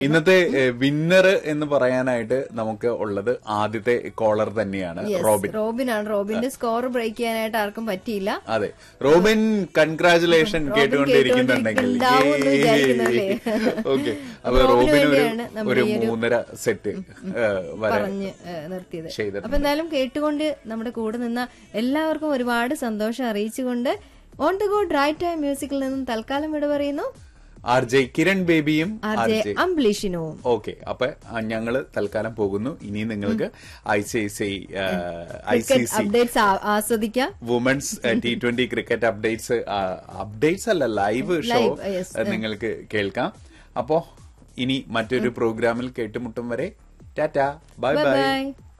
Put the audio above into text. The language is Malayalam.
ഇന്നത്തെ വിന്നർ എന്ന് പറയാനായിട്ട് നമുക്ക് ഉള്ളത് ആദ്യത്തെ കോളർ തന്നെയാണ് Yes, റോബിൻ റോബിനാണ് റോബിന്റെ സ്കോർ ബ്രേക്ക് ചെയ്യാനായിട്ട് ആർക്കും പറ്റിയില്ല അതെ റോബിൻ കൺഗ്രാചുലേഷൻ റോബിൻ കേട്ടുകൊണ്ടിരിക്കുന്നുണ്ടെങ്കിൽ കേട്ടുകൊണ്ടിരിക്കുന്നുണ്ടാവും എന്ന് വിചാരിക്കുന്നല്ലേ? ഓക്കെ അപ്പൊ റോബിന് റോബിൻ ഒരു വേണ്ടിയാണ് നമ്മൾ ഒരു ഈ ഒരു- മൂന്നര സെറ്റ് വരെ പറഞ്ഞ് ഏഹ്, നിർത്തിയത് ചെയ്തിട്ടുണ്ട്. അപ്പൊ എന്തായാലും കേട്ടുകൊണ്ട് നമ്മുടെ കൂടെ നിന്ന എല്ലാവർക്കും ഒരുപാട് സന്തോഷം അറിയിച്ചുകൊണ്ട് on the good right time മ്യൂസിക്കിൽ നിന്നും തൽക്കാലം വിട പറയുന്നു ആർ ജെ കിരൺ ബേബിയും ആർ ആർ ജെ ജെ അംബ്ലീഷിനുവും ഓക്കെ അപ്പൊ ആ, ഞങ്ങള് തൽക്കാലം പോകുന്നു ഇനി നിങ്ങൾക്ക് I C I C I C cricket C updates ആസ്വദിക്കാം women's T twenty cricket updates updates അല്ല ലൈവ് ഷോ Live, yes. നിങ്ങൾക്ക് കേൾക്കാം അപ്പോ ഇനി മറ്റൊരു പ്രോഗ്രാമിൽ കേട്ടുമുട്ടും വരെ tata bye bye bye by